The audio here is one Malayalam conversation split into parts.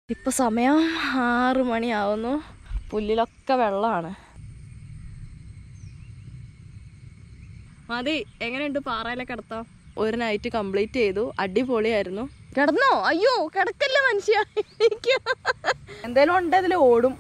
ഇപ്പൊ സമയം ആറ് മണിയാവുന്നു പുല്ലിലൊക്കെ വെള്ളമാണ് മതി എങ്ങനെയുണ്ട് പാറയിലെ കിടത്താം ഒരു നൈറ്റ് കംപ്ലീറ്റ് ചെയ്തു അടിപൊളിയായിരുന്നു കിടന്നോ അയ്യോ കിടക്കല്ല മനുഷ്യ എനിക്ക് എന്തേലും ഉണ്ട് അതിൽ ഓടും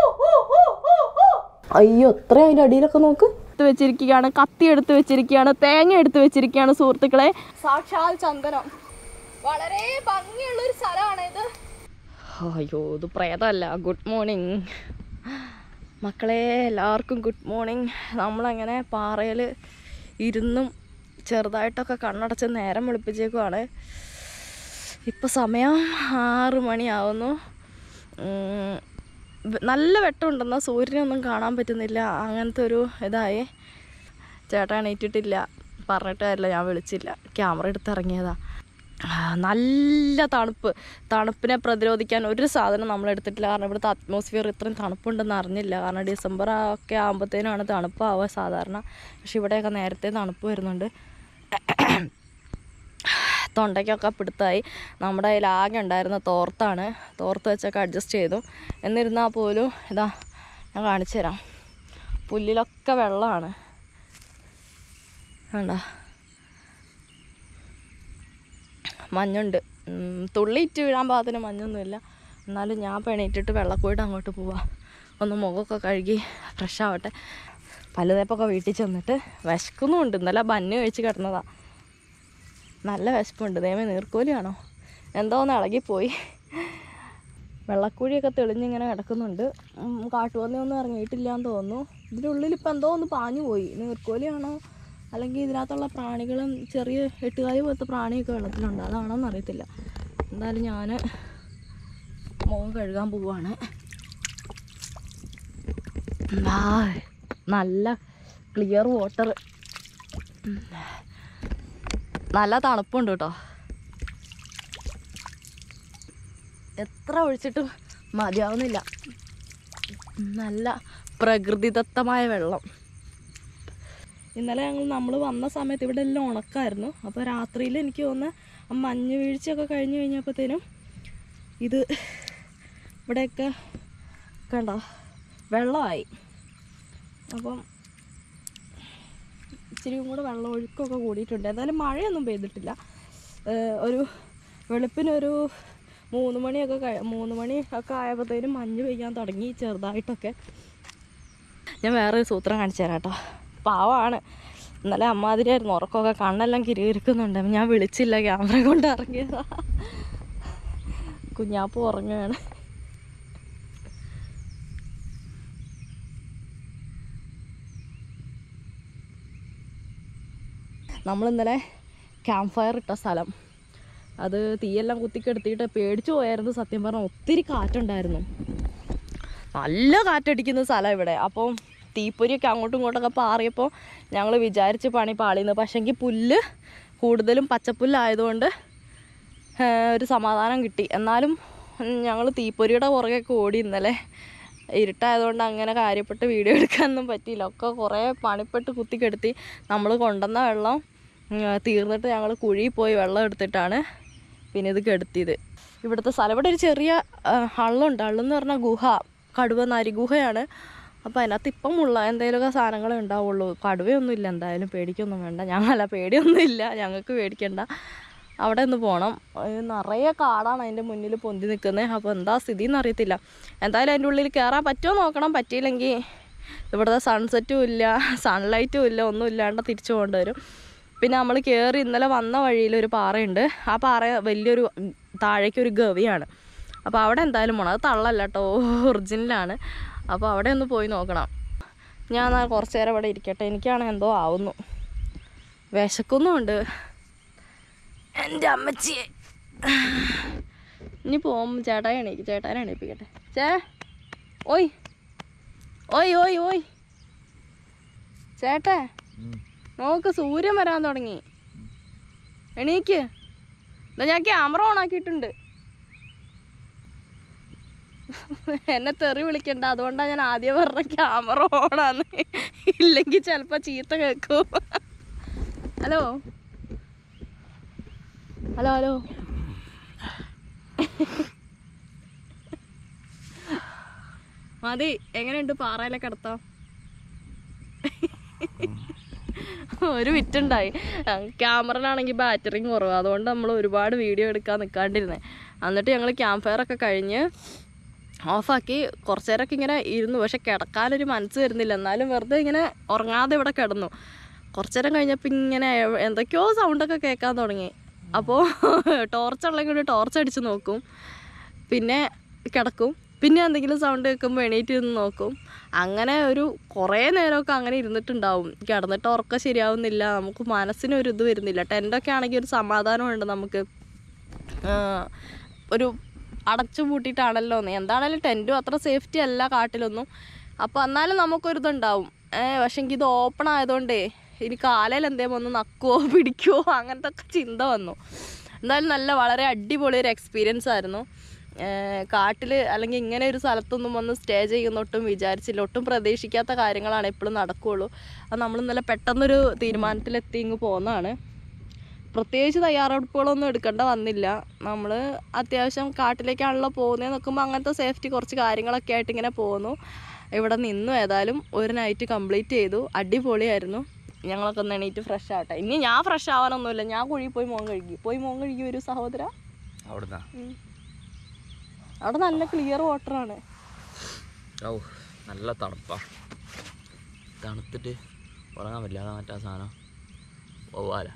അയ്യോ എത്ര അതിന്റെ അടിയിലൊക്കെ നോക്ക് എടുത്ത് വെച്ചിരിക്കുകയാണ് കത്തി എടുത്ത് വെച്ചിരിക്കുകയാണ് തേങ്ങ എടുത്ത് വെച്ചിരിക്കുകയാണ് സുഹൃത്തുക്കളെ സാക്ഷാൽ ചന്ദനം വളരെ ഭംഗിയുള്ള ഒരു സ്ഥലമാണ് ഇത് അയ്യോ ഇത് പ്രേതമല്ല ഗുഡ് മോർണിംഗ് മക്കളെ എല്ലാവർക്കും ഗുഡ് മോർണിംഗ് നമ്മളങ്ങനെ പാറയിൽ ഇരുന്നും ചെറുതായിട്ടൊക്കെ കണ്ണടച്ച് നേരം വെളുപ്പിച്ചേക്കുവാണ് ഇപ്പോൾ സമയം ആറ് മണിയാവുന്നു ഉം, വ- നല്ല വെട്ടമുണ്ടെന്നാൽ സൂര്യനൊന്നും കാണാൻ പറ്റുന്നില്ല അങ്ങനത്തെ ഒരു ഇതായി ചേട്ടൻ എണീറ്റിട്ടില്ല പറഞ്ഞിട്ട് കാര്യമില്ല ഞാൻ വിളിച്ചില്ല ക്യാമറ എടുത്ത് ഇറങ്ങിയതാ ആ, നല്ല തണുപ്പ് തണുപ്പിനെ പ്രതിരോധിക്കാൻ ഒരു സാധനം നമ്മൾ എടുത്തിട്ടില്ല കാരണം ഇവിടുത്തെ അറ്റ്മോസ്ഫിയർ ഇത്രയും തണുപ്പുണ്ടെന്ന് അറിഞ്ഞില്ല കാരണം ഡിസംബർ ഒക്കെ ആകുമ്പോഴത്തേനാണ് തണുപ്പാവുക സാധാരണ പക്ഷെ ഇവിടെയൊക്കെ നേരത്തെ തണുപ്പ് വരുന്നുണ്ട് തൊണ്ടയ്ക്കൊക്കെ പിടുത്തായി നമ്മുടെ കയ്യിൽ ആകെ ഉണ്ടായിരുന്ന തോർത്താണ് തോർത്ത് വെച്ചൊക്കെ അഡ്ജസ്റ്റ് ചെയ്തു എന്നിരുന്നാൽ പോലും ഇതാ ഞാൻ കാണിച്ചു തരാം പുല്ലിലൊക്കെ വെള്ളമാണ് വേണ്ട മഞ്ഞുണ്ട് ഉം, തുള്ളി ഇറ്റ് വീഴാൻ പാകത്തിന് മഞ്ഞൊന്നുമില്ല എന്നാലും ഞാൻ പെണീറ്റിട്ട് വെള്ളക്കോയിട്ട് അങ്ങോട്ട് പോവാം ഒന്ന് മുഖമൊക്കെ കഴുകി ഫ്രഷ് ആവട്ടെ പല്ലുതേപ്പൊക്കെ വീട്ടിൽ ചെന്നിട്ട് വിശക്കുന്നുമുണ്ട് ഇന്നലെ ബന്ന് കഴിച്ച് കിടന്നതാ നല്ല വിശപ്പുണ്ട് ദൈവമേ നീർക്കോലിയാണോ എന്തോ ഒന്ന് ഇളകിപ്പോയി വെള്ളക്കുഴിയൊക്കെ തെളിഞ്ഞിങ്ങനെ കിടക്കുന്നുണ്ട് ഉം, കാട്ടുപന്നിയൊന്നും ഇറങ്ങിയിട്ടില്ല എന്ന് തോന്നുന്നു ഇതിനുള്ളിൽ ഇപ്പം എന്തോ ഒന്ന് പാഞ്ഞു പോയി നീർക്കോലിയാണോ അല്ലെങ്കിൽ ഇതിനകത്തുള്ള പ്രാണികളും ചെറിയ എട്ടുകാലി പോലത്തെ പ്രാണിയൊക്കെ വെള്ളത്തിലുണ്ട് അതാണോന്ന് അറിയത്തില്ല എന്തായാലും ഞാൻ മുഖം കഴുകാൻ പോവാണ് ആ, നല്ല ക്ലിയർ വാട്ടർ നല്ല തണുപ്പുണ്ട് കേട്ടോ എത്ര ഒഴിച്ചിട്ടും മതിയാവുന്നില്ല നല്ല പ്രകൃതിദത്തമായ വെള്ളം ഇന്നലെ ഞങ്ങൾ നമ്മൾ വന്ന സമയത്ത് ഇവിടെ എല്ലാം ഉണക്കായിരുന്നു അപ്പോൾ രാത്രിയിൽ എനിക്ക് തോന്നുന്ന ആ മഞ്ഞ് വീഴ്ചയൊക്കെ കഴിഞ്ഞ് കഴിഞ്ഞപ്പോഴത്തേനും ഇത് ഇവിടെയൊക്കെ കണ്ടോ വെള്ളമായി അപ്പം ഇച്ചിരി കൂടെ വെള്ളം ഒഴുക്കൊക്കെ കൂടിയിട്ടുണ്ട് എന്തായാലും മഴയൊന്നും പെയ്തിട്ടില്ല ഏഹ് ഒരു വെളുപ്പിനൊരു മൂന്ന് മണിയൊക്കെ കഴി മൂന്ന് മണി ഒക്കെ ആയപ്പോഴത്തേനും മഞ്ഞ് പെയ്യാൻ തുടങ്ങി ചെറുതായിട്ടൊക്കെ ഞാൻ വേറൊരു സൂത്രം കാണിച്ചു തരാം കേട്ടോ പാവമാണ് ഇന്നലെ അമ്മാതിരിയായിരുന്നു ഉറക്കമൊക്കെ കണ്ണെല്ലാം കിരികിരിക്കുന്നുണ്ട് അപ്പം ഞാൻ വിളിച്ചില്ല ക്യാമറ കൊണ്ട് ഇറങ്ങിയതാ കുഞ്ഞാപ്പ് ഉറങ്ങുകയാണ് നമ്മളിന്നലെ ക്യാമ്പ് ഫയർ ഇട്ട സ്ഥലം അത് തീയെല്ലാം കുത്തിക്കെടുത്തിയിട്ട് പേടിച്ചു പോയായിരുന്നു സത്യം പറഞ്ഞാൽ ഒത്തിരി കാറ്റുണ്ടായിരുന്നു നല്ല കാറ്റടിക്കുന്ന സ്ഥലം ഇവിടെ അപ്പം തീപ്പൊരിയൊക്കെ അങ്ങോട്ടും ഇങ്ങോട്ടൊക്കെ പാറിയപ്പോൾ ഞങ്ങൾ വിചാരിച്ച് പണി പാളിന്ന് പക്ഷെങ്കിൽ പുല്ല് കൂടുതലും പച്ചപ്പുല്ലായതുകൊണ്ട് ആ, ഒരു സമാധാനം കിട്ടി എന്നാലും ഞങ്ങൾ തീപ്പൊരിയുടെ പുറകെയൊക്കെ ഓടി ഇന്നലെ ഇരുട്ടായതുകൊണ്ട് അങ്ങനെ കാര്യപ്പെട്ട് വീഡിയോ എടുക്കാനൊന്നും പറ്റിയില്ല ഒക്കെ കുറേ പണിപ്പെട്ട് കുത്തിക്കെടുത്തി നമ്മൾ കൊണ്ടുവന്ന വെള്ളം ഉം, തീർന്നിട്ട് ഞങ്ങൾ കുഴിയിൽ പോയി വെള്ളം എടുത്തിട്ടാണ് പിന്നെ ഇത് കെടുത്തിയത് ഇവിടുത്തെ സ്ഥലം ഇവിടെ ഒരു ചെറിയ ആ, ഹള്ളുണ്ട് ഹള്ളെന്ന് പറഞ്ഞാൽ ഗുഹ കടുവ നരി ഗുഹയാണ് അപ്പോൾ അതിനകത്ത് ഇപ്പം ഉള്ള എന്തെങ്കിലുമൊക്കെ സാധനങ്ങളേ ഉണ്ടാവുള്ളൂ കടുവയൊന്നും ഇല്ല എന്തായാലും പേടിക്കൊന്നും വേണ്ട ഞങ്ങളല്ല പേടിയൊന്നും ഇല്ല ഞങ്ങൾക്ക് പേടിക്കണ്ട അവിടെ ഒന്ന് പോകണം അത് നിറയെ കാടാണ് അതിൻ്റെ മുന്നിൽ പൊന്തി നിൽക്കുന്നത് അപ്പോൾ എന്താ സ്ഥിതി എന്ന് അറിയത്തില്ല എന്തായാലും അതിൻ്റെ ഉള്ളിൽ കയറാൻ പറ്റുമോ നോക്കണം പറ്റിയില്ലെങ്കിൽ ഇവിടുത്തെ സൺസെറ്റും ഇല്ല സൺലൈറ്റും ഇല്ല ഒന്നും ഇല്ലാണ്ട് തിരിച്ചു പോകേണ്ടി വരും പിന്നെ നമ്മൾ കയറി ഇന്നലെ വന്ന വഴിയിൽ ഒരു പാറയുണ്ട് ആ പാറ വലിയൊരു ഉം, താഴേക്ക് ഒരു ഗവിയാണ് അപ്പോൾ അവിടെ എന്തായാലും പോകണം അത് തള്ളല്ല കേട്ടോ ഒറിജിനലാണ് അപ്പോൾ അവിടെ ഒന്ന് പോയി നോക്കണം ഞാൻ എന്നാൽ കുറച്ച് നേരം ഇവിടെ ഇരിക്കട്ടെ എനിക്കാണെങ്കിൽ എന്തോ ആവുന്നു വിശക്കുന്നുമുണ്ട് എൻ്റെ അമ്മച്ചിയെ ഇനി പോകുമ്പോൾ ചേട്ടായി എണീക്ക് ചേട്ടായി എണീപ്പിക്കട്ടെ ചേ ഓയ് ഓയ് ഓയ് ഓയ് ചേട്ടേ നോക്ക് സൂര്യൻ വരാൻ തുടങ്ങി എണീക്ക് എന്താ ഞാൻ ക്യാമറ ഓൺ ആക്കിയിട്ടുണ്ട് എന്നെ തെറി വിളിക്കണ്ട അതുകൊണ്ടാണ് ഞാൻ ആദ്യം പറഞ്ഞ ക്യാമറ ഓണാന്ന് ഇല്ലെങ്കിൽ ചിലപ്പോൾ ചീത്ത കേൾക്കും ഹലോ ഹലോ ഹലോ മതി എങ്ങനെയുണ്ട് പാറയിലെ കിടത്താം ഒരു വിറ്റുണ്ടായി ക്യാമറയിലാണെങ്കിൽ ബാറ്ററിയും കുറവ് അതുകൊണ്ട് നമ്മൾ ഒരുപാട് വീഡിയോ എടുക്കാൻ നിൽക്കാണ്ടിരുന്നേ എന്നിട്ട് ഞങ്ങൾ ക്യാമ്പ് ഫയർ ഒക്കെ കഴിഞ്ഞ് ഓഫാക്കി കുറച്ച് നേരമൊക്കെ ഇങ്ങനെ ഇരുന്നു പക്ഷെ കിടക്കാനൊരു മനസ്സ് വരുന്നില്ല എന്നാലും വെറുതെ ഇങ്ങനെ ഉറങ്ങാതെ ഇവിടെ കിടന്നു കുറച്ച് നേരം കഴിഞ്ഞപ്പോൾ ഇങ്ങനെ എവ- എന്തൊക്കെയോ സൗണ്ടൊക്കെ കേൾക്കാൻ തുടങ്ങി അപ്പോൾ ടോർച്ച് ഉള്ളെങ്കിൽ ടോർച്ച് അടിച്ച് നോക്കും പിന്നെ കിടക്കും പിന്നെ എന്തെങ്കിലും സൗണ്ട് കേൾക്കുമ്പോൾ എണീറ്റ് നിന്ന് നോക്കും അങ്ങനെ ഒരു കുറേ നേരമൊക്കെ അങ്ങനെ ഇരുന്നിട്ടുണ്ടാവും കിടന്നിട്ട് ഉറക്കം ശരിയാവുന്നില്ല നമുക്ക് മനസ്സിനൊരു ഇത് വരുന്നില്ല ടെൻ്റൊക്കെ ആണെങ്കിൽ ഒരു സമാധാനമുണ്ട് നമുക്ക് ആ, ഒരു അടച്ചു പൂട്ടിയിട്ടാണല്ലോ എന്ന് എന്താണേലും ടെൻറ്റും അത്ര സേഫ്റ്റി അല്ല കാട്ടിലൊന്നും അപ്പോൾ എന്നാലും നമുക്കൊരു ഇതുണ്ടാവും ഏഹ് പക്ഷെ എനിക്ക് ഇത് ഓപ്പൺ ആയതുകൊണ്ടേ ഇനി കാലയിൽ എന്തേലും ഒന്ന് നക്കുവോ പിടിക്കുവോ അങ്ങനത്തെ ഒക്കെ ചിന്ത വന്നു എന്തായാലും നല്ല വളരെ അടിപൊളി ഒരു എക്സ്പീരിയൻസ് ആയിരുന്നു കാട്ടിൽ അല്ലെങ്കിൽ ഇങ്ങനെ ഒരു സ്ഥലത്തൊന്നും വന്ന് സ്റ്റേ ചെയ്യുന്ന ഒട്ടും വിചാരിച്ചില്ല ഒട്ടും പ്രതീക്ഷിക്കാത്ത കാര്യങ്ങളാണ് എപ്പോഴും നടക്കുകയുള്ളൂ അത് നമ്മൾ ഇന്നലെ പെട്ടെന്നൊരു തീരുമാനത്തിലെത്തി ഇങ്ങ് പോകുന്നതാണ് പ്രത്യേകിച്ച് തയ്യാറെടുപ്പുകളൊന്നും എടുക്കേണ്ട വന്നില്ല നമ്മൾ അത്യാവശ്യം കാട്ടിലേക്കാണല്ലോ പോകുന്നത് നോക്കുമ്പോൾ അങ്ങനത്തെ സേഫ്റ്റി കുറച്ച് കാര്യങ്ങളൊക്കെ ആയിട്ട് ഇങ്ങനെ പോകുന്നു ഇവിടെ നിന്നു ഏതായാലും ഒരു നൈറ്റ് കംപ്ലീറ്റ് ചെയ്തു അടിപൊളിയായിരുന്നു ഞങ്ങളൊക്കെ ഒന്ന് എണീറ്റ് ഫ്രഷ് ആവട്ടെ ഇനി ഞാൻ ഫ്രഷ് ആവാനൊന്നുമില്ല ഞാൻ കുഴി പോയി മോൻ കഴുകി പോയി മോൻ കഴുകി ഒരു സഹോദര അവിടുന്നാ അവിടെ നല്ല ക്ലിയർ വാട്ടറാണ് ഓ നല്ല തണുപ്പാ തണുത്തിട്ട് ഉറങ്ങാൻ പറ്റില്ല അതാ മറ്റേ ആ സാധനം വവ്വാല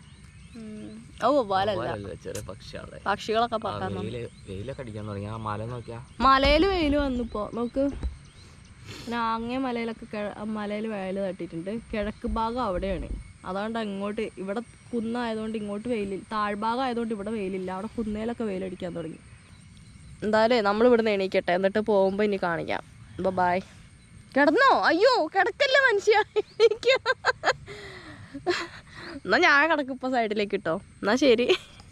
ഓ പോലല്ല വവ്വാലല്ല ചെറിയ പക്ഷിയാളെ പക്ഷികളൊക്കെ ആ പറക്കാൻ വെയില് വെയിലൊക്കെ അടിക്കാൻ തുടങ്ങി ആ മല നോക്കിയാ മലയിൽ വെയിൽ വന്നിപ്പോ നോക്ക് നാങ്ങേ മലയിലൊക്കെ മലയിൽ വെയിൽ തട്ടിയിട്ടുണ്ട് കിഴക്ക് ഭാഗം അവിടെയാണ് അതുകൊണ്ട് അങ്ങോട്ട് ഇവിടെ കുന്നായതുകൊണ്ട് ഇങ്ങോട്ട് വെയിലില്ല താഴ്ഭാഗം ആയതുകൊണ്ട് ഇവിടെ വെയിലില്ല അവിടെ കുന്നേലൊക്കെ വെയിലടിക്കാൻ തുടങ്ങി എന്തായാലും നമ്മൾ ഇവിടുന്ന് എണീക്കട്ടെ എന്നിട്ട് പോകുമ്പോൾ ഇനി കാണിക്കാം അപ്പോൾ ബായ് കിടന്നോ അയ്യോ കിടക്കല്ലേ മനുഷ്യ എണീക്ക്. എന്നാ ഞാൻ കിടക്കും ഇപ്പോൾ സൈഡിലേക്ക് ഇട്ടോ എന്നാ ശരി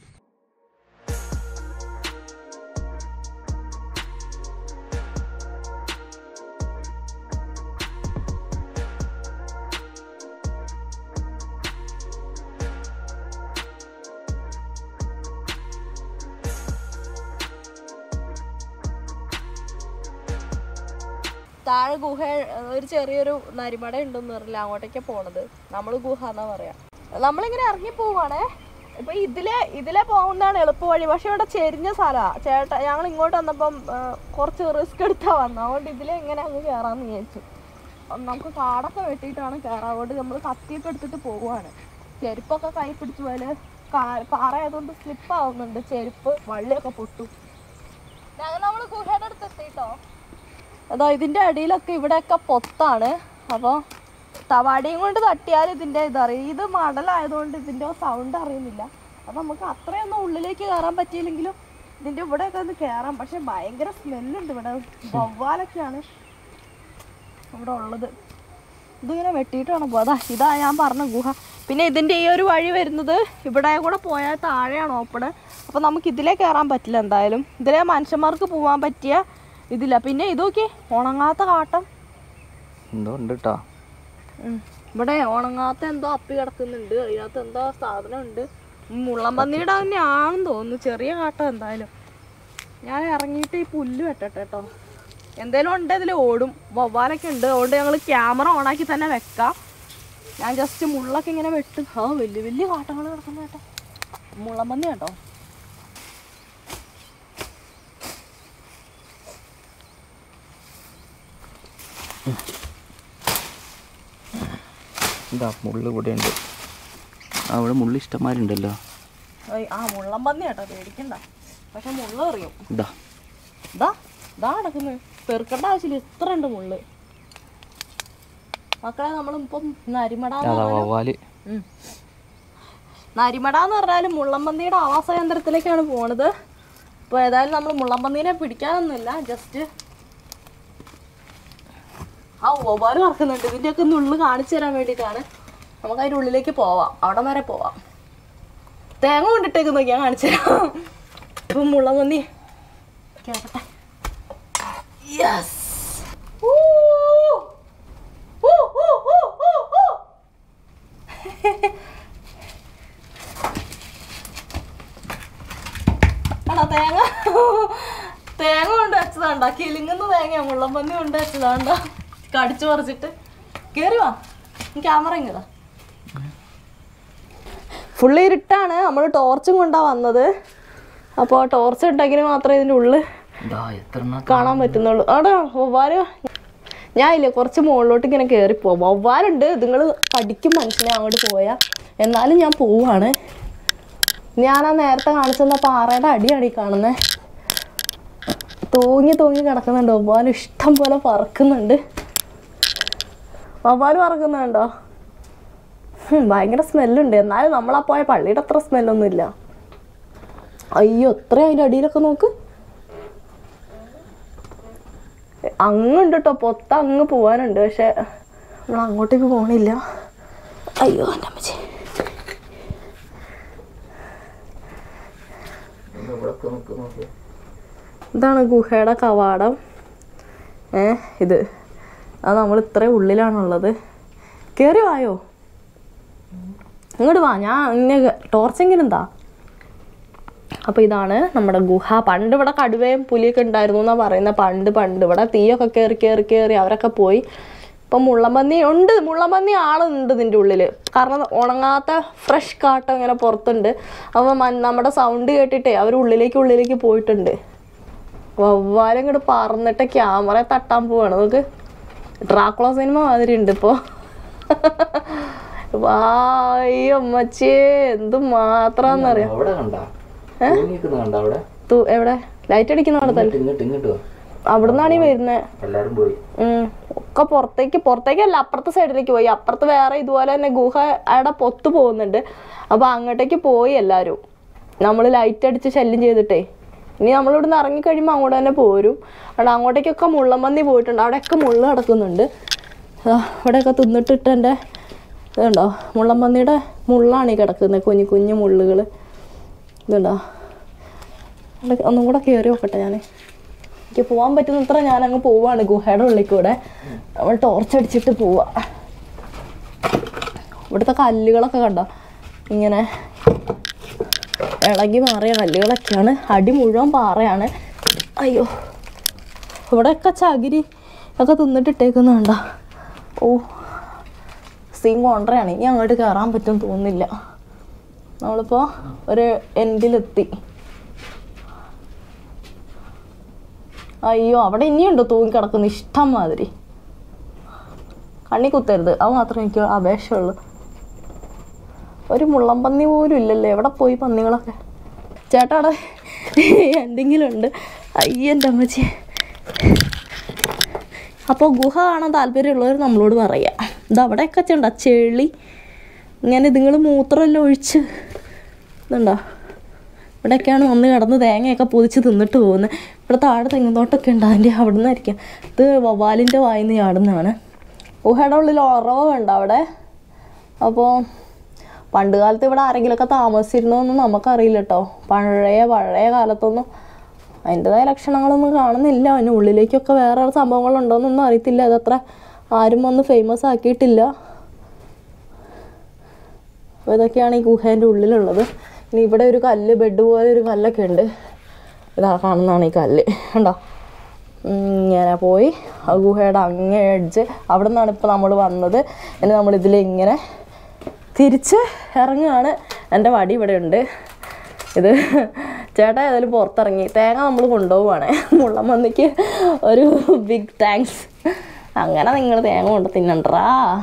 താഴെ ഗുഹ ഒരു ചെറിയൊരു നരിമട ഉണ്ടെന്ന് പറഞ്ഞില്ല അങ്ങോട്ടേക്കാ പോണത് നമ്മൾ ഗുഹ എന്നാ പറയാ നമ്മളിങ്ങനെ ഇറങ്ങി പോവാണേ ഇപ്പൊ ഇതിലെ ഇതിലെ പോകുന്നതാണ് എളുപ്പ വഴി പക്ഷെ ഇവിടെ ചെരിഞ്ഞ സ്ഥലമാ ചേട്ടാ ഞങ്ങൾ ഇങ്ങോട്ട് വന്നപ്പം ആ, കുറച്ച് റിസ്ക് എടുത്താ വന്നത് അതുകൊണ്ട് ഇതിലെ എങ്ങനെ അങ്ങ് കയറാന്ന് വിചാരിച്ചു അപ്പം നമുക്ക് കാടൊക്കെ വെട്ടിയിട്ടാണ് കയറാൻ അതുകൊണ്ട് നമ്മൾ കത്തിയൊക്കെ എടുത്തിട്ട് പോവുകയാണ് ചെരുപ്പൊക്കെ കൈ പിടിച്ച് പോലെ പാറ ആയതുകൊണ്ട് സ്ലിപ്പ് ആവുന്നുണ്ട് ചെരുപ്പ് വള്ളിയൊക്കെ പൊട്ടും ഞങ്ങൾ നമ്മൾ ഗുഹയുടെ അടുത്ത് എത്തിട്ടോ അതോ ഇതിന്റെ അടിയിലൊക്കെ ഇവിടെയൊക്കെ പൊത്താണ് അപ്പോൾ തവാടിയും കൊണ്ട് തട്ടിയാൽ ഇതിന്റെ ഇതറിയും ഇത് മടലായതുകൊണ്ട് ഇതിന്റെ സൗണ്ട് അറിയുന്നില്ല അപ്പൊ നമുക്ക് അത്രയൊന്നും ഉള്ളിലേക്ക് കയറാൻ പറ്റിയില്ലെങ്കിലും ഇതിന്റെ ഇവിടെയൊക്കെ ഒന്ന് കയറാം പക്ഷെ ഭയങ്കര സ്മെല്ലുണ്ട് ഇവിടെ വവ്വാലൊക്കെയാണ് ഇവിടെ ഉള്ളത് ഇതിങ്ങനെ വെട്ടിയിട്ട് വേണം പോകാം അതാ ഇതാ ഞാൻ പറഞ്ഞ ഗുഹ പിന്നെ ഇതിന്റെ ഈ ഒരു വഴി വരുന്നത് ഇവിടെ കൂടെ പോയാൽ താഴെയാണ് ഓപ്പണ് അപ്പൊ നമുക്ക് ഇതിലേ കയറാൻ പറ്റില്ല എന്തായാലും ഇതിലെ മനുഷ്യന്മാർക്ക് പോകാൻ പറ്റിയ ഇതില്ല പിന്നെ ഇത് നോക്കി ഉണങ്ങാത്ത കാട്ടം എന്തോ ഉണ്ട് കേട്ടോ ഉം. ഇവിടെ ഉണങ്ങാത്ത എന്തോ അപ്പി കിടക്കുന്നുണ്ട് അതിനകത്ത് എന്തോ സാധനം ഉണ്ട് മുള്ളമ്പന്നിയുടെ തന്നെ ആണെന്ന് തോന്നുന്നു ചെറിയ കാട്ടം എന്തായാലും ഞാൻ ഇറങ്ങിയിട്ട് ഈ പുല്ല് വെട്ടട്ടെ കേട്ടോ എന്തേലും ഉണ്ട് ഇതിൽ ഓടും വവ്വാലൊക്കെ ഉണ്ട് അതുകൊണ്ട് ഞങ്ങൾ ക്യാമറ ഓണാക്കി തന്നെ വെക്കാം ഞാൻ ജസ്റ്റ് മുള്ളൊക്കെ ഇങ്ങനെ വെട്ടും ആ വലിയ വലിയ കാട്ടങ്ങൾ കിടക്കുന്ന കേട്ടോ മുള്ളമ്പന്നി കേട്ടോ എന്താ മുള്ളു കൂടെ ഉണ്ട് അവിടെ മുള്ളു ഇഷ്ടംമാരുണ്ടല്ലോ ഏയ്, ആ മുള്ളമ്പന്നി കേട്ടോ പേടിക്കണ്ട പക്ഷെ മുള്ള എറിയും ഇതാ ഇതാ ഇതാ നടക്കുന്നത് പെറുക്കേണ്ട ആവശ്യമില്ല ഇത്ര ഉണ്ട് മുള്ള് മക്കളെ നമ്മളിപ്പം നരിമട എന്ന് അതാ പറഞ്ഞാലും- വവ്വാല് ഉം. നരിമട എന്ന് പറഞ്ഞാൽ മുള്ളമ്പന്നിയുടെ ആവാസ കേന്ദ്രത്തിലേക്കാണ് പോണത് ഇപ്പോൾ ഏതായാലും നമ്മൾ മുള്ളമ്പന്നീനെ പിടിക്കാനൊന്നുമില്ല ജസ്റ്റ് ആ ഒവ്വാല് പറക്കുന്നുണ്ട് ഇതിൻ്റെയൊക്കെ ഒന്ന് ഉള്ളു കാണിച്ചു തരാൻ വേണ്ടിയിട്ടാണ് നമുക്ക് അതിൻ്റെ ഉള്ളിലേക്ക് പോവാം അവിടെ വരെ പോവാം തേങ്ങ കൊണ്ടിട്ടേക്ക് നോക്കിയാൽ കാണിച്ചു തരാം ഇപ്പം മുള്ളമ്പന്നി കേട്ടെ യെസ് ആണോ തേങ്ങ തേങ്ങ കൊണ്ട് വെച്ചതാണ് കണ്ട കിലുങ്ങുന്ന തേങ്ങ മുള്ളമ്പന്നി കൊണ്ട് വെച്ചതാണ്ട കടിച്ചു പറിച്ചിട്ട് കേറി വാ ക്യാമറ ഇങ്ങതാ ഫുള്ള് ഇരുട്ടാണ് നമ്മൾ ടോർച്ചും കൊണ്ടാ വന്നത് അപ്പോൾ ടോർച്ച് ഉണ്ടെങ്കിൽ മാത്രമേ ഇതിൻ്റെ ഉള്ളിൽ ഇതാ എത്ര എണ്ണം കാണാൻ പറ്റുന്നുള്ളൂ അവിടെ വവ്വാല് ഞാൻ ഇല്ല കുറച്ച് മുകളിലോട്ട് ഇങ്ങനെ കയറിപ്പോവാം വവ്വാലുണ്ട് നിങ്ങൾ പഠിക്കും മനസ്സിലായി അങ്ങോട്ട് പോയാൽ എന്നാലും ഞാൻ പോവാണ് ഞാൻ ആ നേരത്തെ കാണിച്ചെന്ന പാറയുടെ അടിയാണ് ഈ കാണുന്നത് തൂങ്ങി തൂങ്ങി കിടക്കുന്നുണ്ട് വവ്വാല് ഇഷ്ടം പോലെ പറക്കുന്നുണ്ട് വവ്വാല് പറക്കുന്നുണ്ടോ ഹും, ഭയങ്കര സ്മെല്ലുണ്ട് എന്നാലും നമ്മളാ പോയ പള്ളിയുടെ അത്ര സ്മെല്ലൊന്നുമില്ല അയ്യോ എത്ര അതിൻ്റെ അടിയിലൊക്കെ നോക്ക് അങ്ങുണ്ട് കേട്ടോ പൊത്ത അങ്ങ് പോവാനുണ്ട് പക്ഷെ നമ്മൾ അങ്ങോട്ടേക്ക് പോകണില്ല അയ്യോ എൻ്റെ അമ്മച്ചി ഇവിടെ നോക്ക് നോക്ക് ഇതാണ് ഗുഹയുടെ കവാടം ഏ ഇത് അത് നമ്മൾ ഇത്രയും ഉള്ളിലാണുള്ളത് കയറി വായോ ഇങ്ങോട്ട് വാ ഞാൻ ഇങ്ങനെ ടോർച്ചെങ്കിലും എന്താ അപ്പോൾ ഇതാണ് നമ്മുടെ ഗുഹ പണ്ട് ഇവിടെ കടുവയും പുലിയൊക്കെ ഉണ്ടായിരുന്നു എന്നാ പറയുന്നത് പണ്ട് പണ്ട് ഇവിടെ തീയൊക്കെ കയറി കയറി കയറി അവരൊക്കെ പോയി ഇപ്പം മുള്ളമ്പന്നി ഉണ്ട് മുള്ളമ്പന്നി ആളുണ്ട് ഇതിൻ്റെ ഉള്ളിൽ കാരണം ഉണങ്ങാത്ത ഫ്രഷ് കാട്ടം ഇങ്ങനെ പുറത്തുണ്ട് അപ്പോൾ മൻ- നമ്മുടെ സൗണ്ട് കേട്ടിട്ടേ അവർ ഉള്ളിലേക്ക് ഉള്ളിലേക്ക് പോയിട്ടുണ്ട് വവ്വാലും ഇങ്ങോട്ട് പറന്നിട്ട് ക്യാമറ തട്ടാൻ പോവാണ് നമുക്ക് ഡ്രാക്കുള സിനിമ മാതിരി ഉണ്ട് ഇപ്പോൾ വായ്യോ അമ്മച്ചേ എന്ത് മാത്രാന്നറിയാം അവിടെ കണ്ട നിൽക്കുന്ന കണ്ട അവിടെ തു എവിടെ ലൈറ്റ് അടിക്കുന്ന അവിടെ തന്നെ ഇങ്ങോട്ട് ഇങ്ങോട്ട് വാ അവിടുന്നാണ് ഈ വരുന്നത് എല്ലാരും പോയി ഒക്കെ പുറത്തേക്ക് പുറത്തേക്കല്ല അപ്പുറത്തെ സൈഡിലേക്ക് പോയി അപ്പുറത്ത് വേറെ ഇതുപോലെ തന്നെ ഗുഹ അവിടെ പൊത്തു പോകുന്നുണ്ട് അപ്പൊ അങ്ങോട്ടേക്ക് പോയി എല്ലാരും നമ്മൾ ലൈറ്റ് അടിച്ച് ശല്യം ചെയ്തിട്ടേ ഇനി നമ്മളിവിടുന്ന് ഇറങ്ങി കഴിയുമ്പോൾ അങ്ങോട്ട് തന്നെ പോരും അവിടെ അങ്ങോട്ടേക്കൊക്കെ മുള്ളമ്പന്തി പോയിട്ടുണ്ട് അവിടെയൊക്കെ മുള്ള കിടക്കുന്നുണ്ട് ആ, ഇവിടെയൊക്കെ തിന്നിട്ടിട്ട് എൻ്റെ ഇതുണ്ടോ മുള്ളമ്പന്നിയുടെ മുള്ളാണ് ഈ കിടക്കുന്നത് കുഞ്ഞു കുഞ്ഞു മുള്ളുകൾ ഇതുണ്ടോ അവിടെ ഒന്നും കൂടെ കയറി നോക്കട്ടെ ഞാൻ എനിക്ക് പോകാൻ പറ്റുന്നത്ര ഞാൻ അങ്ങ് പോവാണ് ഗുഹയുടെ ഉള്ളിൽ കൂടെ നമ്മൾ ടോർച്ച് അടിച്ചിട്ട് പോവാ ഇവിടുത്തെ കല്ലുകളൊക്കെ കണ്ടോ ഇങ്ങനെ ഇളകി മാറിയ കല്ലുകളൊക്കെയാണ് അടി മുഴുവൻ പാറയാണ് അയ്യോ ഇവിടെയൊക്കെ ചകിരി ഒക്കെ തിന്നിട്ടിട്ടേക്കുന്ന കണ്ടോ ഓ സീൻ കോൺട്രയാണ് ഇനി അങ്ങോട്ട് കയറാൻ പറ്റും തോന്നുന്നില്ല നമ്മളിപ്പോൾ ഒരു എൻഡിലെത്തി അയ്യോ അവിടെ ഇനിയുണ്ടോ തൂങ്ങി കിടക്കുന്ന ഇഷ്ടം മാതിരി കണ്ണി കുത്തരുത് അത് മാത്രമേ എനിക്ക് അപേക്ഷയുള്ളൂ ഒരു മുള്ളംപന്നി പോലും ഇല്ലല്ലേ എവിടെ പോയി പന്നികളൊക്കെ ചേട്ടാ അവിടെ എന്തെങ്കിലും ഉണ്ട് അയ്യൻ്റെ അമ്മച്ചി അപ്പോൾ ഗുഹ കാണാൻ താല്പര്യമുള്ളവർ നമ്മളോട് പറയാം ഇത് അവിടെയൊക്കെ ചെണ്ട ചെളി ഇങ്ങനെ ഇതുങ്ങൾ മൂത്രമെല്ലാം ഒഴിച്ച് ഇതുണ്ടോ ഇവിടെയൊക്കെയാണ് വന്ന് കിടന്ന് തേങ്ങയൊക്കെ പൊതിച്ച് തിന്നിട്ട് പോകുന്നത് ഇവിടെ താഴെ തെങ്ങുന്തോട്ടൊക്കെ ഉണ്ട് അതിൻ്റെ അവിടെ നിന്നായിരിക്കും ഇത് വവ്വാലിൻ്റെ വായിന്ന് ചാടുന്നതാണ് ഗുഹയുടെ ഉള്ളിൽ ഉറവ ഉണ്ട് അവിടെ അപ്പോൾ പണ്ട് കാലത്ത് ഇവിടെ ആരെങ്കിലുമൊക്കെ താമസിച്ചിരുന്നോന്നും നമുക്കറിയില്ല കേട്ടോ പഴയ പഴയ കാലത്തൊന്നും അതിൻ്റെതായ ലക്ഷണങ്ങളൊന്നും കാണുന്നില്ല അതിന് ഉള്ളിലേക്കൊക്കെ വേറെ സംഭവങ്ങളുണ്ടോയെന്നൊന്നും അറിയത്തില്ല അതത്ര ആരും വന്ന് ഫേമസ് ആക്കിയിട്ടില്ല അപ്പോൾ ഇതൊക്കെയാണ് ഈ ഗുഹേൻ്റെ ഉള്ളിലുള്ളത് ഇനി ഇവിടെ ഒരു കല്ല് ബെഡ് പോലെ ഒരു കല്ലൊക്കെ ഉണ്ട് ഇതാ കാണുന്നതാണ് ഈ കല്ല് കണ്ടോ ഇങ്ങനെ പോയി ആ ഗുഹയുടെ അങ്ങേ എഡ്ജ് അവിടെ നിന്നാണ് ഇപ്പോൾ നമ്മൾ വന്നത് ഇനി നമ്മൾ ഇതിലിങ്ങനെ തിരിച്ച് ഇറങ്ങുകയാണ് എൻ്റെ വടി ഇവിടെ ഉണ്ട് ഇത് ചേട്ടാ ഏതായാലും പുറത്തിറങ്ങി തേങ്ങ നമ്മൾ കൊണ്ടുപോവാണ് മുള്ളമ്മന്നിക്ക് ഒരു ബിഗ് താങ്ക്സ് അങ്ങനെ നിങ്ങൾ തേങ്ങ കൊണ്ട് തിന്നണ്ടാ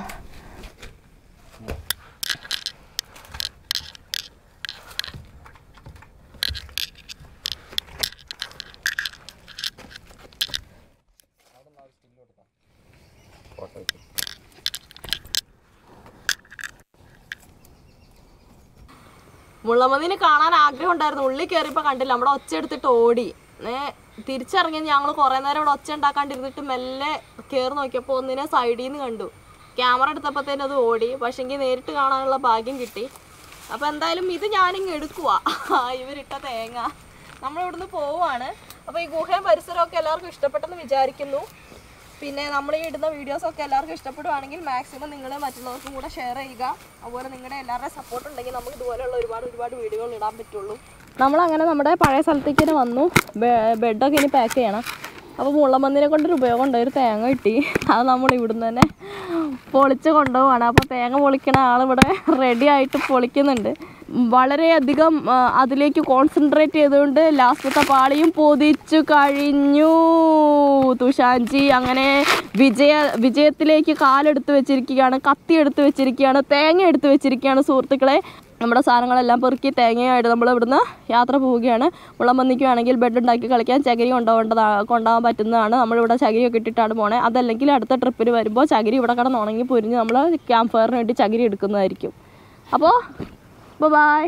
മുള്ളമതിനെ കാണാൻ ആഗ്രഹം ഉണ്ടായിരുന്നു ഉള്ളിൽ കയറിയപ്പോൾ കണ്ടില്ല നമ്മുടെ ഒച്ച എടുത്തിട്ട് ഓടി ഏ തിരിച്ചിറങ്ങി ഞങ്ങൾ കുറേ നേരം ഇവിടെ ഒച്ച ഉണ്ടാക്കാണ്ടിരുന്നിട്ട് മെല്ലെ കയറി നോക്കിയപ്പോൾ ഒന്നിനെ സൈഡിൽ നിന്ന് കണ്ടു ക്യാമറ എടുത്തപ്പോഴത്തേനും അത് ഓടി പക്ഷെങ്കിൽ നേരിട്ട് കാണാനുള്ള ഭാഗ്യം കിട്ടി അപ്പോൾ എന്തായാലും ഇത് ഞാനിങ്ങ് എടുക്കുവാ ഇവരിട്ട തേങ്ങ നമ്മൾ ഇവിടുന്ന് പോവാണ് അപ്പോൾ ഈ ഗുഹയും പരിസരമൊക്കെ എല്ലാവർക്കും ഇഷ്ടപ്പെട്ടെന്ന് വിചാരിക്കുന്നു പിന്നെ നമ്മൾ ഈ ഇടുന്ന വീഡിയോസ് ഒക്കെ എല്ലാവർക്കും ഇഷ്ടപ്പെടുവാണെങ്കിൽ മാക്സിമം നിങ്ങൾ മറ്റുള്ളവർക്കും കൂടെ ഷെയർ ചെയ്യുക അതുപോലെ നിങ്ങളുടെ എല്ലാവരുടെയും സപ്പോർട്ട് ഉണ്ടെങ്കിൽ നമുക്ക് ഇതുപോലെയുള്ള ഒരുപാട് ഒരുപാട് വീഡിയോകൾ ഇടാൻ പറ്റുള്ളൂ നമ്മളങ്ങനെ നമ്മുടെ പഴയ സ്ഥലത്തേക്ക് തന്നെ വന്നു ബെ- ബെഡൊക്കെ ഇനി പാക്ക് ചെയ്യണം അപ്പോൾ മുള്ളമന്തിനെ കൊണ്ടൊരു ഉപയോഗം ഉണ്ട് ഒരു തേങ്ങ കിട്ടി അത് നമ്മൾ ഇവിടുന്ന് തന്നെ പൊളിച്ച് കൊണ്ടുപോവാണ് അപ്പോൾ തേങ്ങ പൊളിക്കണ ആൾ ഇവിടെ റെഡി ആയിട്ട് പൊളിക്കുന്നുണ്ട് വളരെയധികം ആ, അതിലേക്ക് കോൺസെൻട്രേറ്റ് ചെയ്തുകൊണ്ട് ലാസ്റ്റത്തെ പാളിയും പൊതിച്ചു കഴിഞ്ഞു തുഷാൻജി അങ്ങനെ വിജയ വിജയത്തിലേക്ക് കാലെടുത്ത് വെച്ചിരിക്കുകയാണ് കത്തി എടുത്ത് വെച്ചിരിക്കുകയാണ് തേങ്ങ എടുത്ത് വെച്ചിരിക്കുകയാണ് സുഹൃത്തുക്കളെ നമ്മുടെ സാധനങ്ങളെല്ലാം പെറുക്കി തേങ്ങയായിട്ട് നമ്മൾ ഇവിടുന്ന് യാത്ര പോവുകയാണ് മുള്ളമ്പന്നിക്ക് വേണമെങ്കിൽ ബെഡ് ഉണ്ടാക്കി കളിക്കാൻ ചകിരി കൊണ്ടുപോകേണ്ടതാ കൊണ്ടുപോകാൻ പറ്റുന്നതാണ് നമ്മളിവിടെ ചകിരിയൊക്കെ ഇട്ടിട്ടാണ് പോണേ അതല്ലെങ്കിൽ അടുത്ത ട്രിപ്പിന് വരുമ്പോൾ ചകിരി ഇവിടെ കിടന്ന് ഉണങ്ങി പൊരിഞ്ഞ് നമ്മൾ ക്യാമ്പ് ഫയറിന് വേണ്ടി ചകിരി എടുക്കുന്നതായിരിക്കും അപ്പോൾ ബായ്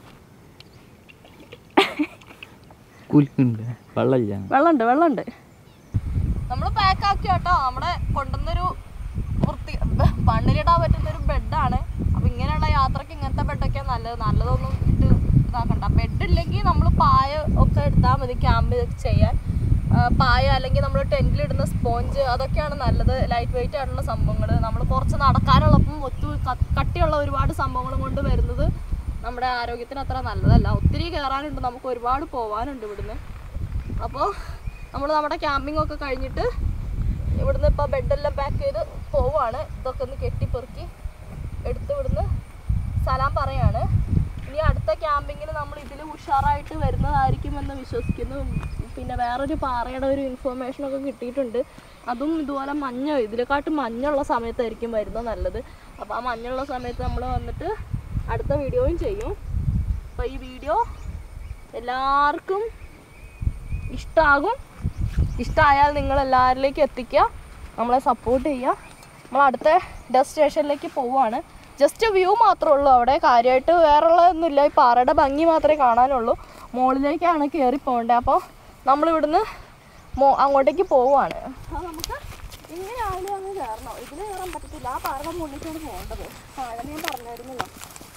കുലുക്കുണ്ട് വെള്ളമില്ല വെള്ളമുണ്ട് വെള്ളമുണ്ട് നമ്മൾ പാക്ക് ആക്കി കേട്ടോ നമ്മുടെ കൊണ്ടുവന്നൊരു വൃത്തി മണ്ണിലിടാൻ പറ്റുന്ന ഒരു ബെഡാണ് അപ്പൊ ഇങ്ങനെയുള്ള യാത്രക്ക് ഇങ്ങനത്തെ ബെഡൊക്കെ നല്ലത് നല്ലതൊന്നും ഇട്ട് ഇതാക്കണ്ട ബെഡ് ഇല്ലെങ്കിൽ നമ്മൾ പായ ഒക്കെ എടുത്താൽ മതി ക്യാമ്പ് ചെയ്യാൻ ആ, പായ അല്ലെങ്കിൽ നമ്മൾ ടെൻറ്റിലിടുന്ന സ്പോഞ്ച് അതൊക്കെയാണ് നല്ലത് ലൈറ്റ് വെയിറ്റ് ആയിട്ടുള്ള സംഭവങ്ങൾ നമ്മൾ കുറച്ച് നടക്കാനുള്ളപ്പം ഒത്തു ക- കട്ടിയുള്ള ഒരുപാട് സംഭവങ്ങൾ കൊണ്ട് വരുന്നത് നമ്മുടെ ആരോഗ്യത്തിന് അത്ര നല്ലതല്ല ഒത്തിരി കയറാനുണ്ട് നമുക്ക് ഒരുപാട് പോകാനുണ്ട് ഇവിടുന്ന് അപ്പോൾ നമ്മൾ നമ്മുടെ ക്യാമ്പിംഗ് ഒക്കെ കഴിഞ്ഞിട്ട് ഇവിടുന്ന് ഇപ്പോൾ ബെഡെല്ലാം പാക്ക് ചെയ്ത് പോവാണ് ഇതൊക്കെ ഒന്ന് കെട്ടിപ്പെറുക്കി എടുത്ത് ഇവിടുന്ന് സലാം പറയാണ് ഇനി അടുത്ത ക്യാമ്പിങ്ങിന് നമ്മൾ ഇതിൽ ഉഷാറായിട്ട് വരുന്നതായിരിക്കുമെന്ന് വിശ്വസിക്കുന്നു പിന്നെ വേറൊരു പാറയുടെ ഒരു ഇൻഫർമേഷൻ ഒക്കെ കിട്ടിയിട്ടുണ്ട് അതും ഇതുപോലെ മഞ്ഞ ഇതിനെക്കാട്ടും മഞ്ഞുള്ള സമയത്തായിരിക്കും വരുന്നത് നല്ലത് അപ്പോൾ ആ മഞ്ഞുള്ള സമയത്ത് നമ്മൾ വന്നിട്ട് അടുത്ത വീഡിയോയും ചെയ്യും അപ്പോൾ ഈ വീഡിയോ എല്ലാവർക്കും ഇഷ്ടമാകും ഇഷ്ടമായാൽ നിങ്ങൾ എല്ലാവരിലേക്കും എത്തിക്കുക നമ്മളെ സപ്പോർട്ട് ചെയ്യുക നമ്മൾ അടുത്ത ഡെസ്റ്റിനേഷനിലേക്ക് പോവുകയാണ് ജസ്റ്റ് വ്യൂ മാത്രമേ ഉള്ളൂ അവിടെ കാര്യമായിട്ട് വേറെ ഉള്ളതൊന്നുമില്ല ഈ പാറയുടെ ഭംഗി മാത്രമേ കാണാനുള്ളൂ മുകളിലേക്കാണ് കയറി പോകേണ്ടത് അപ്പോൾ നമ്മളിവിടുന്ന് മോ അങ്ങോട്ടേക്ക് പോവുകയാണ് അപ്പോൾ നമുക്ക് ഇങ്ങനെ ആവില്ല അങ്ങ് കയറണോ ഇതിൽ കയറാൻ പറ്റത്തില്ല ആ പാറയുടെ മുകളിലേക്കാണ് പോകേണ്ടത് ആഴം ഞാൻ പറഞ്ഞായിരുന്നല്ലോ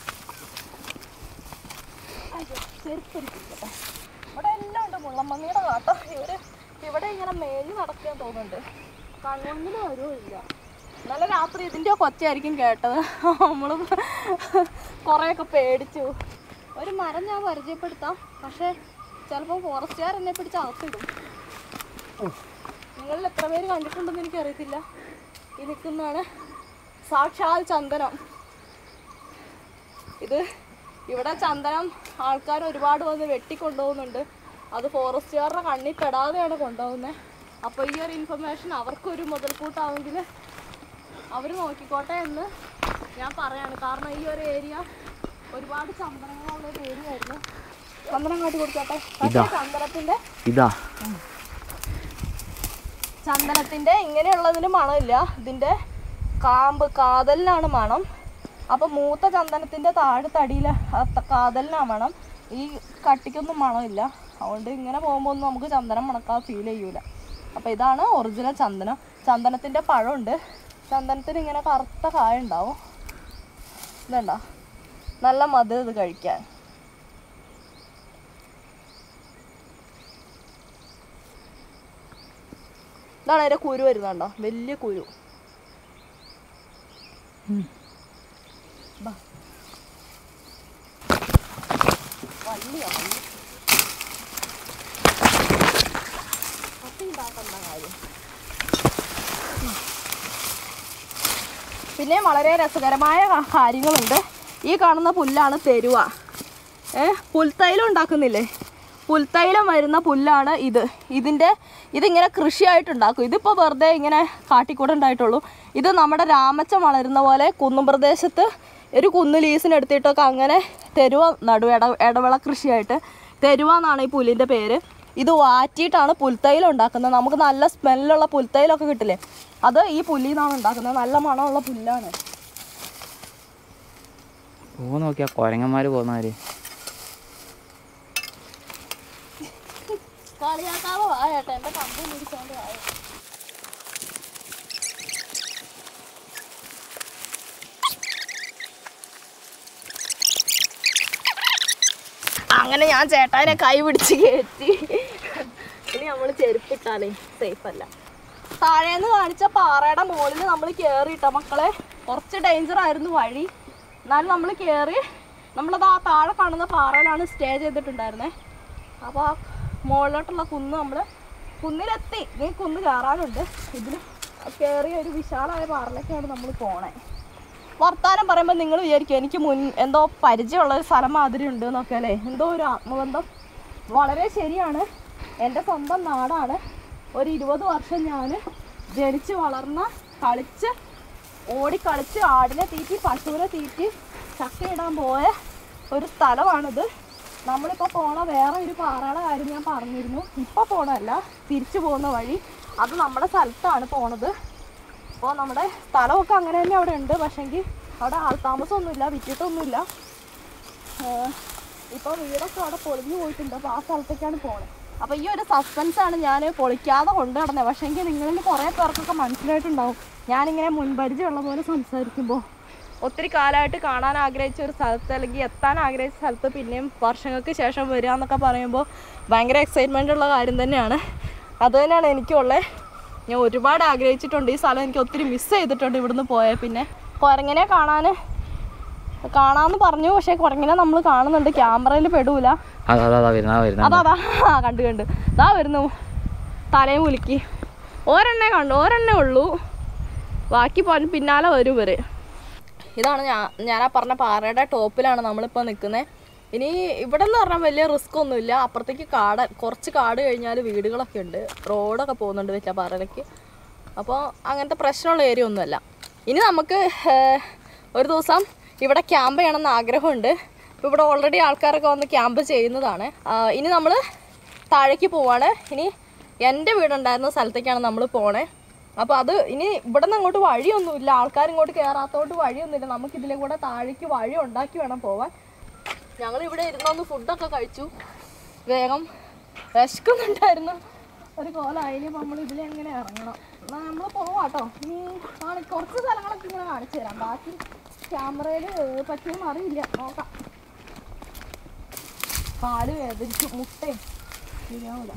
അയ്യോ ചെരുപ്പിരിക്കട്ടെ ഇവിടെ എല്ലാം ഉണ്ട് മുള്ളമ്മങ്ങിയുടെ കാട്ട ഇവര് ഇവിടെ ഇങ്ങനെ മേഞ്ഞ് നടക്കാൻ തോന്നുന്നുണ്ട് കൺമുന്നിൽ വരുമോ ഇല്ല ഇന്നലെ രാത്രി ഇതിൻ്റെ കൊച്ചായിരിക്കും കേട്ടത് നമ്മൾ കുറേയൊക്കെ പേടിച്ചു ഒരു മരം ഞാൻ പരിചയപ്പെടുത്താം പക്ഷേ ചിലപ്പോൾ ഫോറസ്റ്റുകാർ എന്നെ പിടിച്ച് അകത്തിടും നിങ്ങളിൽ എത്ര പേര് കണ്ടിട്ടുണ്ടെന്ന് എനിക്കറിയത്തില്ല ഈ നിൽക്കുന്നതാണ് സാക്ഷാൽ ചന്ദനം ഇത് ഇവിടെ ചന്ദനം ആൾക്കാർ ഒരുപാട് വന്ന് വെട്ടിക്കൊണ്ടുപോകുന്നുണ്ട് അത് ഫോറസ്റ്റുകാരുടെ കണ്ണിൽ പെടാതെയാണ് കൊണ്ടുപോകുന്നത് അപ്പോൾ ഈ ഒരു ഇൻഫർമേഷൻ അവർക്കൊരു മുതൽക്കൂട്ടാണെങ്കിൽ അവർ നോക്കിക്കോട്ടെ എന്ന് ഞാൻ പറയാണ് കാരണം ഈ ഒരു ഏരിയ ഒരുപാട് ചന്ദനങ്ങളുള്ള ഒരു ഏരിയ ആയിരുന്നു ചന്ദനം കാട്ടി കൊടുത്തോട്ടെ പക്ഷേ ചന്ദനത്തിൻ്റെ ഇതാ ചന്ദനത്തിൻ്റെ ഇങ്ങനെയുള്ളതിന് മണമില്ല ഇതിൻ്റെ കാമ്പ് കാതലിനാണ് മണം അപ്പോൾ മൂത്ത ചന്ദനത്തിൻ്റെ താഴെ തടിയിലെ ആ ത- കാതലിനാണ് മണം ഈ കട്ടിക്കൊന്നും മണമില്ല അതുകൊണ്ട് ഇങ്ങനെ പോകുമ്പോൾ ഒന്നും നമുക്ക് ചന്ദനം മണക്കാതെ ഫീൽ ചെയ്യൂല അപ്പോൾ ഇതാണ് ഒറിജിനൽ ചന്ദനം ചന്ദനത്തിൻ്റെ പഴമുണ്ട് ചന്ദനത്തിന് ഇങ്ങനെ കറുത്ത കായ ഉണ്ടാവും ഇതുണ്ടോ നല്ല മധുരം ഇത് കഴിക്കാൻ ഇതാണ് അതിൻ്റെ കുരു വരുന്നുണ്ടോ വലിയ കുരു ബാ. വള്ളിയാ, വള്ളി. കത്തി ഉണ്ടാക്കണ്ട കാര്യം. ഉം. പിന്നെ വളരെ രസകരമായ ക- കാര്യങ്ങളുണ്ട് ഈ കാണുന്ന പുല്ലാണ് തെരുവ ഏ പുൽത്തൈലം ഉണ്ടാക്കുന്നില്ലേ പുൽത്തൈലം വരുന്ന പുല്ലാണ് ഇത് ഇതിൻ്റെ ഇതിങ്ങനെ കൃഷിയായിട്ടുണ്ടാക്കും ഇതിപ്പോൾ വെറുതെ ഇങ്ങനെ കാട്ടിക്കൂടെ ഉണ്ടായിട്ടുള്ളൂ ഇത് നമ്മുടെ രാമച്ചം വളരുന്ന പോലെ കുന്നും പ്രദേശത്ത് ഒരു കുന്ന് ലീസിന് എടുത്തിട്ടൊക്കെ അങ്ങനെ തെരുവ നടുവ് ഇട ഇടവിള കൃഷിയായിട്ട് തെരുവ എന്നാണ് ഈ പുല്ലിൻ്റെ പേര് ഇത് വാറ്റിയിട്ടാണ് പുൽത്തൈലം ഉണ്ടാക്കുന്നത് നമുക്ക് നല്ല സ്മെല്ലുള്ള പുൽത്തൈലമൊക്കെ കിട്ടില്ലേ അത് ഈ പുല്ലിൽ നിന്നാണ് ഉണ്ടാക്കുന്നത് നല്ല മണമുള്ള പുല്ലാണ് പോ നോക്കിയാ കൊരങ്ങന്മാര് പോകുന്നവര് കളിയാക്കാതെ വായേട്ടെ എൻ്റെ കമ്പി പിടിച്ചോണ്ട് വായ അങ്ങനെ ഞാൻ ചേട്ടാനെ കൈ പിടിച്ച് കയറ്റി ഇനി നമ്മൾ ചെരുപ്പിട്ടാലേ സേഫ് അല്ല താഴേന്ന് കാണിച്ച പാറയുടെ മുകളിൽ നമ്മൾ കയറിയിട്ട മക്കളെ കുറച്ച് ഡേഞ്ചർ ആയിരുന്നു വഴി എന്നാലും നമ്മൾ കയറി നമ്മളത് ആ താഴെ കാണുന്ന പാറയിലാണ് സ്റ്റേ ചെയ്തിട്ടുണ്ടായിരുന്നേ അപ്പോൾ ആ മുകളിലോട്ടുള്ള കുന്ന് നമ്മൾ കുന്നിലെത്തി നീ കുന്ന് കയറാനുണ്ട് ഇതിൽ കയറിയ ഒരു വിശാലമായ പാറലൊക്കെയാണ് നമ്മൾ പോണേ വർത്താനം പറയുമ്പോൾ നിങ്ങൾ വിചാരിക്കും എനിക്ക് മുൻ എന്തോ പരിചയമുള്ള ഒരു സ്ഥലം മാതിരി ഉണ്ട് എന്നൊക്കെ അല്ലേ എന്തോ ഒരു ആത്മബന്ധം വളരെ ശരിയാണ് എൻ്റെ സ്വന്തം നാടാണ് ഒരു ഇരുപത് വർഷം ഞാൻ ജനിച്ച് വളർന്ന കളിച്ച് ഓടിക്കളിച്ച് ആടിനെ തീറ്റി പശുവിനെ തീറ്റി ചക്കയിടാൻ പോയ ഒരു സ്ഥലമാണിത് നമ്മളിപ്പോൾ പോണ വേറെ ഒരു പാറയുടെ കാര്യം ഞാൻ പറഞ്ഞിരുന്നു ഇപ്പോൾ പോണതല്ല തിരിച്ചു പോകുന്ന വഴി അത് നമ്മുടെ സ്ഥലത്താണ് പോണത് അപ്പോൾ നമ്മുടെ സ്ഥലമൊക്കെ അങ്ങനെ തന്നെ അവിടെ ഉണ്ട് പക്ഷെങ്കിൽ അവിടെ ആൾതാമസമൊന്നുമില്ല വിറ്റിട്ടൊന്നുമില്ല ഇപ്പോൾ വീടൊക്കെ അവിടെ പൊളിഞ്ഞു പോയിട്ടുണ്ട് അപ്പോൾ ആ സ്ഥലത്തേക്കാണ് പോണത് അപ്പോൾ ഈ ഒരു സസ്പെൻസ് ആണ് ഞാൻ പൊളിക്കാതെ കൊണ്ടു നടന്നത് പക്ഷേങ്കിൽ നിങ്ങളിൽ കുറേ പേർക്കൊക്കെ മനസ്സിലായിട്ടുണ്ടാവും ഞാനിങ്ങനെ മുൻപരിചയമുള്ള പോലെ സംസാരിക്കുമ്പോൾ ഒത്തിരി കാലമായിട്ട് കാണാൻ ആഗ്രഹിച്ച ഒരു സ്ഥലത്ത് അല്ലെങ്കിൽ എത്താൻ ആഗ്രഹിച്ച സ്ഥലത്ത് പിന്നെയും വർഷങ്ങൾക്ക് ശേഷം വരിക എന്നൊക്കെ പറയുമ്പോൾ ഭയങ്കര എക്സൈറ്റ്മെൻ്റ് ഉള്ള കാര്യം തന്നെയാണ് അത് തന്നെയാണ് എനിക്കുള്ളത് ഞാൻ ഒരുപാട് ആഗ്രഹിച്ചിട്ടുണ്ട് ഈ സ്ഥലം എനിക്ക് ഒത്തിരി മിസ് ചെയ്തിട്ടുണ്ട് ഇവിടുന്ന് പോയാൽ പിന്നെ കുരങ്ങനെ കാണാൻ കാണാമെന്ന് പറഞ്ഞു പക്ഷേ കുരങ്ങനെ നമ്മൾ കാണുന്നുണ്ട് ക്യാമറയിൽ പെടൂല അതാ അതാ അതാ വരുന്ന വരുന്ന അതാ അതാ ആ, കണ്ടു കണ്ടു ഇതാ വരുന്നു തലയും മുലുക്കി ഒരെണ്ണേ കണ്ടു ഒരെണ്ണേ ഉള്ളൂ ബാക്കി പോ- പിന്നാലെ വരും ഇവര് ഇതാണ് ഞാൻ ഞാൻ ആ പറഞ്ഞ പാറയുടെ ടോപ്പിലാണ് നമ്മളിപ്പോൾ നിൽക്കുന്നത് ഇനി ഇവിടെ എന്ന് പറഞ്ഞാൽ വലിയ റിസ്ക് ഒന്നുമില്ല അപ്പുറത്തേക്ക് കാട് കുറച്ച് കാട് കഴിഞ്ഞാൽ വീടുകളൊക്കെ ഉണ്ട് റോഡൊക്കെ പോകുന്നുണ്ട് വെച്ചാൽ പാറയിലേക്ക് അപ്പോൾ അങ്ങനത്തെ പ്രശ്നമുള്ള ഏരിയ ഒന്നുമല്ല ഇനി നമുക്ക് ഏഹ്, ഒരു ദിവസം ഇവിടെ ക്യാമ്പ് ചെയ്യണമെന്ന് ആഗ്രഹമുണ്ട് ഇപ്പോൾ ഇവിടെ ഓൾറെഡി ആൾക്കാരൊക്കെ വന്ന് ക്യാമ്പ് ചെയ്യുന്നതാണ് ആ, ഇനി നമ്മൾ താഴേക്ക് പോവാണ് ഇനി എൻ്റെ വീടുണ്ടായിരുന്ന സ്ഥലത്തേക്കാണ് നമ്മൾ പോണേ അപ്പോൾ അത് ഇനി ഇവിടെ നിന്ന് അങ്ങോട്ട് വഴിയൊന്നുമില്ല ആൾക്കാർ ഇങ്ങോട്ട് കയറാത്തോട്ട് വഴിയൊന്നുമില്ല നമുക്ക് ഇതിലെ കൂടെ താഴേക്ക് വഴി ഉണ്ടാക്കി വേണം പോവാൻ ഞങ്ങൾ ഇവിടെ ഇരുന്നൊന്ന് ഫുഡൊക്കെ കഴിച്ചു വേഗം വിശക്കുന്നുണ്ടായിരുന്നു ഒരു കോലായി നമ്മൾ ഇതിലെങ്ങനെ ഇറങ്ങണം എന്നാൽ നമ്മൾ പോവാട്ടോ ഇനി കാണി കുറച്ച് സ്ഥലങ്ങളൊക്കെ ഇങ്ങനെ കാണിച്ചു തരാം ബാക്കി ക്യാമറയിൽ പറ്റിയൊന്നും അറിയില്ല നോക്കാം പാല് വേദനിച്ചു മുട്ടയും ശരിയാവൂല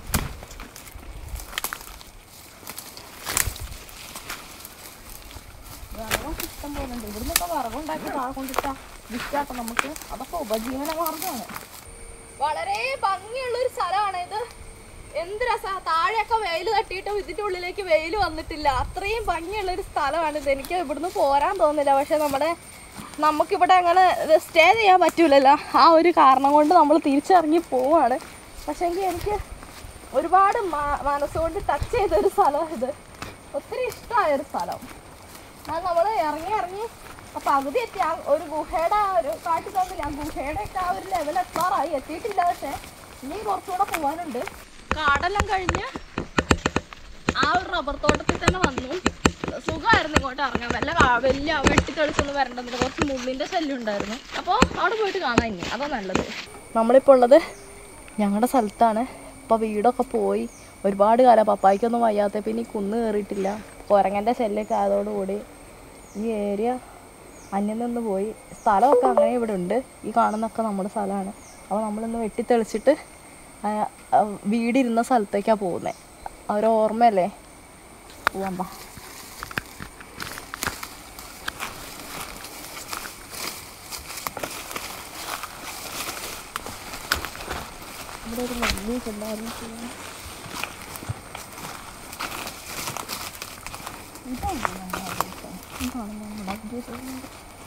വിറകൊക്കെ ഇഷ്ടം പോലെ ഉണ്ട് ഇവിടുന്നൊക്കെ വിറകുണ്ടാക്കി താഴെ കൊണ്ടിട്ടാ വിറ്റാട്ടോ നമുക്ക് അതൊക്കെ ഉപജീവന മാർഗമാണ് വളരെ ഭംഗിയുള്ള ഒരു സ്ഥലമാണ് ഇത് എന്ത് രസ താഴെയൊക്കെ വെയിൽ തട്ടിയിട്ടും ഇതിന്റെ ഉള്ളിലേക്ക് വെയിൽ വന്നിട്ടില്ല അത്രയും ഭംഗിയുള്ള ഒരു സ്ഥലമാണ് ഇത് എനിക്ക് ഇവിടുന്ന് പോരാൻ തോന്നുന്നില്ല പക്ഷെ നമ്മുടെ നമുക്കിവിടെ അങ്ങനെ സ്റ്റേ ചെയ്യാൻ പറ്റൂലല്ലോ ആ ഒരു കാരണം കൊണ്ട് നമ്മൾ തിരിച്ചിറങ്ങി പോവാണ് പക്ഷേങ്കിൽ എനിക്ക് ഒരുപാട് മ- മനസ്സുകൊണ്ട് ടച്ച് ചെയ്ത ഒരു സ്ഥലം ഇത് ഒത്തിരി ഇഷ്ടമായ ഒരു സ്ഥലം അത് നമ്മൾ ഇറങ്ങി ഇറങ്ങി ആ പകുതി എത്തി ആ ഒരു ഗുഹയുടെ ആ ഒരു കാട്ടി തന്നില്ല ആ ഗുഹയുടെ ഒക്കെ ആ ഒരു ലെവൽ എത്താറായി എത്തിയിട്ടില്ല പക്ഷെ ഇനി കുറച്ചുകൂടെ പോകാനുണ്ട് കാടെല്ലാം കഴിഞ്ഞ് ആ ഒരു റബ്ബർ തോട്ടത്തിൽ തന്നെ വന്നു സുഖമായിരുന്നു ഇങ്ങോട്ട് ഇറങ്ങാൻ വല്ല കാ- വലിയ വെട്ടി തെളിച്ചൊന്നും വരണ്ടെന്നില്ല കുറച്ച് മുള്ളിൻ്റെ ശല്യം ഉണ്ടായിരുന്നു അപ്പോൾ അവിടെ പോയിട്ട് കാണാൻ ഇനി അതാ നല്ലത് നമ്മളിപ്പോൾ ഉള്ളത് ഞങ്ങളുടെ സ്ഥലത്താണ് ഇപ്പോൾ വീടൊക്കെ പോയി ഒരുപാട് കാലം പപ്പായ്ക്കൊന്നും വയ്യാത്ത പിന്നെ ഈ കുന്ന് കയറിയിട്ടില്ല കുരങ്ങൻ്റെ ശല്യമൊക്കെ ആയതോടുകൂടി ഈ ഏരിയ അന്യം നിന്ന് പോയി സ്ഥലമൊക്കെ അങ്ങനെ ഇവിടെ ഉണ്ട് ഈ കാണുന്നൊക്കെ നമ്മുടെ സ്ഥലമാണ് അപ്പോൾ നമ്മളിന്ന് വെട്ടിത്തെളിച്ചിട്ട് ആ, ആ, വീടിരുന്ന സ്ഥലത്തേക്കാണ് പോകുന്നത് ഒരു ഓർമ്മയല്ലേ പോവാൻ പാ ഇവിടെ ഒരു വലിയ ചെല്ലായിരുന്നു ഇതാണ് നമ്മുടെ അവസ്ഥ. ഈ കാണുന്ന നമ്മുടെ ഉദ്ദേശിക്കുന്നത്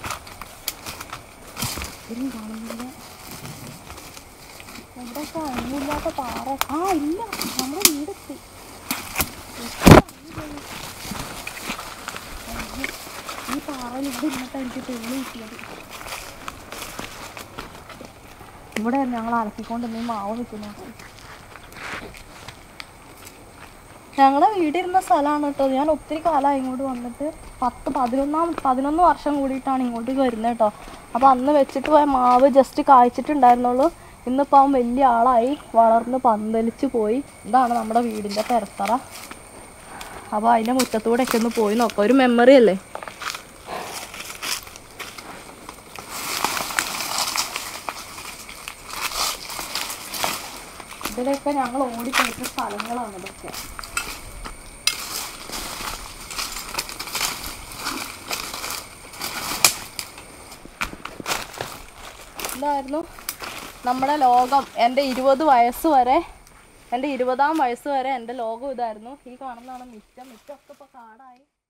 ഇതും കാണുന്നില്ല ഇവിടെയൊക്കെ ഒന്നുമില്ലാത്ത പാറ ആ ഇല്ല നമ്മുടെ വീടെത്തി ഈ പാറയിൽ ഇവിടെ ഇരുന്നിട്ട് എനിക്ക് തെളിവ് കിട്ടിയത് ഇവിടെ ഞങ്ങൾ അലക്കിക്കൊണ്ട് നീ മാവ് വെക്കുന്നു ഞങ്ങളുടെ വീടിരുന്ന സ്ഥലമാണ് കേട്ടോ ഞാൻ ഒത്തിരി കാലമായി ഇങ്ങോട്ട് വന്നിട്ട് പത്ത് പതിനൊന്നാം പതിനൊന്ന് വർഷം കൂടിയിട്ടാണ് ഇങ്ങോട്ട് വരുന്നത് കേട്ടോ അപ്പോൾ അന്ന് വെച്ചിട്ട് പോയ മാവ് ജസ്റ്റ് കായ്ച്ചിട്ടുണ്ടായിരുന്നുള്ളൂ ഇന്നിപ്പോൾ അവൻ വലിയ ആളായി വളർന്ന് പന്തലിച്ച് പോയി ഇതാണ് നമ്മുടെ വീടിൻ്റെ പെരത്തറ അപ്പോൾ അതിൻ്റെ മുറ്റത്തൂടെയൊക്കെ ഒന്ന് പോയി നോക്കാം ഒരു മെമ്മറി അല്ലേ ഇതിലൊക്കെ ഞങ്ങൾ ഓടിപ്പോയിട്ട സ്ഥലങ്ങളാണ് ഇതൊക്കെ ഇതായിരുന്നു നമ്മുടെ ലോകം എൻ്റെ ഇരുപത് വയസ്സ് വരെ എൻ്റെ ഇരുപതാം വയസ്സ് വരെ എൻ്റെ ലോകം ഇതായിരുന്നു ഈ കാണുന്നതാണ് മിറ്റം മിറ്റമൊക്കെ ഇപ്പോൾ കാടായി